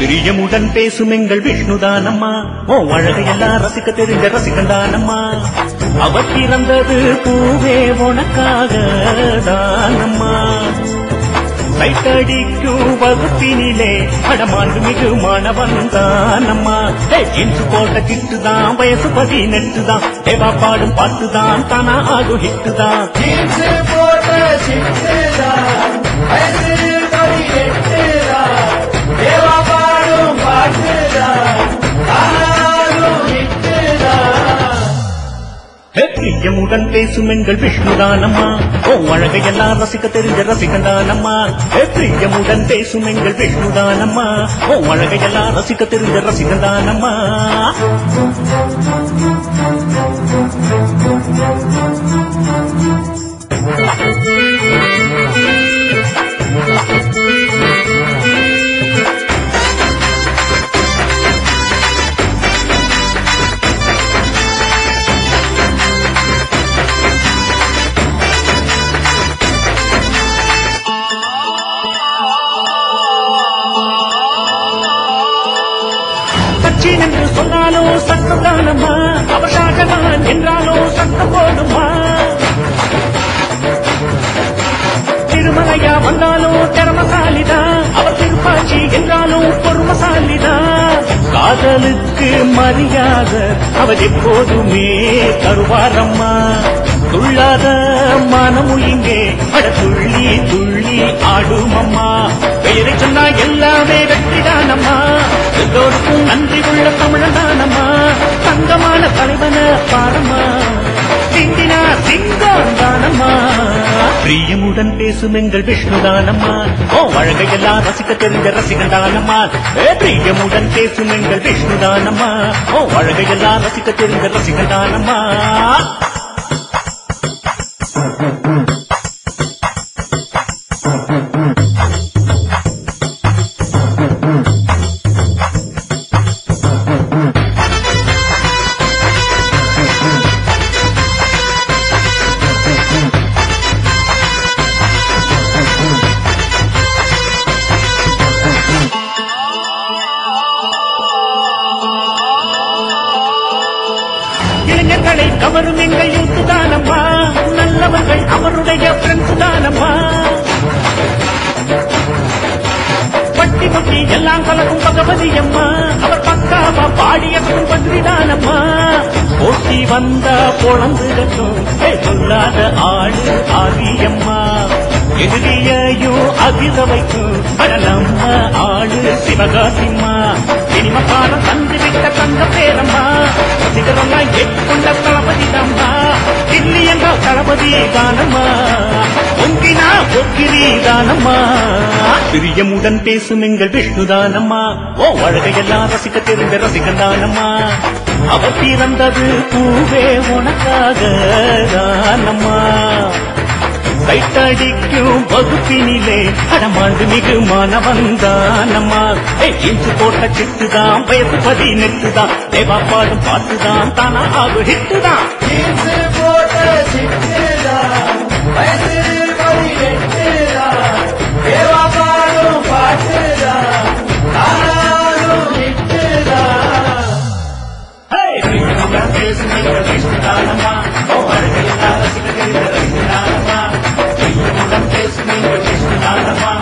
பிரியமுடன் பேசும் எங்கள் விஷ்ணுதானம்மா ஓ அழகையெல்லாம் ரசிக்க தெரிஞ்ச ரசிகந்தானம்மா அவர் பிறந்தது பூவே உனக்காக தானம்மா சைட்டடிக்கும் வகுப்பினிலே அடமாண்டு மிகு மாணவன் தானம்மா ஜீன்ஸ் போட்ட கிட்டுதான் வயசு பதினெட்டுதான் தேவா பாடும் பாட்டுதான் தானா ஆகும் ஹிட்டுதான் ஜீன்ஸ் போட்ட சிட்டுதான் வயசு பதினெட்டுதான் தேவா பாடும் பாட்டுதான் தானாகும் விட்டுதான் ஹே, பிரியமுடன் பேசும் எங்கள் விஷ்ணுதானம்மா ஓ அழகையெல்லாம் ரசிக்க தெரிஞ்ச ரசிகந்தானம்மா ஹே, பிரியமுடன் பேசும் எங்கள் விஷ்ணுதானம்மா ஓ அழகையெல்லாம் ரசிக்க தெரிஞ்ச ரசிகந்தானம்மா சச்சின் என்று சொன்னாலும் சத்தம் தானம்மா அவர் ஷாஜகான் என்றாலும் சத்தம் போடுமா திருமலையா வந்தாலும் திறமசாலிதான் அவர் திருப்பாச்சி என்றாலும் பொறுமசாலிதான் காதலுக்கு மரியாதை அவர் எப்போதுமே தருவாரம்மா துள்ளாத மனமும் இங்கே அட துள்ளி துள்ளி ஆடும் அம்மா பெயரை சொன்னா எல்லாமே வெற்றிதானம்மா எல்லோருக்கும் நன்றி உள்ள தமிழதானம்மா தங்கமான தலைவன பாரம்மா சிந்தினா சிங்கம் தானம்மா பிரியமுடன் பேசும் எங்கள் விஷ்ணுதானம்மா ஓ அழகையெல்லாம் ரசிக்க தெரிஞ்ச ரசிகன் தானம்மா ஏ பிரியமுடன் பேசும் எங்கள் விஷ்ணுதானம்மா ஓ அழகையெல்லாம் ரசிக்க தெரிஞ்ச ரசிகன் தானம்மா இளைஞர்களை கவரும் எங்கள் யூத்து தானம்மா நல்லவர்கள் அவருடைய ஃப்ரெண்ட்ஸ் தானம்மா பட்டி முட்டி எல்லாம் கலக்கும் பகவதி அம்மா அவர் பக்காவா பாடியதும் பத்ரிதானம்மா போட்டி வந்தா பொழந்துடட்டும் ஏ, சொல்லாத ஆளு ஆதியம்மா எதிரியையும் அதிர வைக்கும் அட நம்ம ஆளு சிவகாசிம்மா சினிமா காலம் தந்து விட்ட தங்க பேரம்மா ரசிகரெல்லாம் ஏற்றுக்கொண்ட தளபதி தம்மா தில்லி என்ற தளபதி தானம்மா பொங்கினா பொக்கிரி தானம்மா பிரியமுடன் பேசும் எங்கள் விஷ்ணு தானம்மா ஓ அழகையெல்லாம் ரசிக்க தெரிந்த ரசிகன் தானம்மா அவர் பிறந்தது பூவே உனக்காக தானம்மா கைத்தடிக்கும் வகுப்பினிலே அடமாண்டு மிகு மாணவன் தானம்மா இன்று போட்ட சிட்டுதான் வயசு பதினெட்டுதான் தேவா பாடும் பாட்டுதான் தானா ஆகு ஹிட்டுதான் ஜீன்ஸ் போட்ட சிட்டுதான் வயசு பதினெட்டுதான் தேவா பாடும் பாட்டுதான் தானாகும் விட்டுதான் பிரியமுடன் பேசும் எங்கள் விஷ்ணு தானம்மா ஓ அழகையெல்லாம் ரசிக்க தெரிந்த ரசிகன் தானம்மா பிரியமுடன் பேசும் எங்கள் விஷ்ணு தானம்மா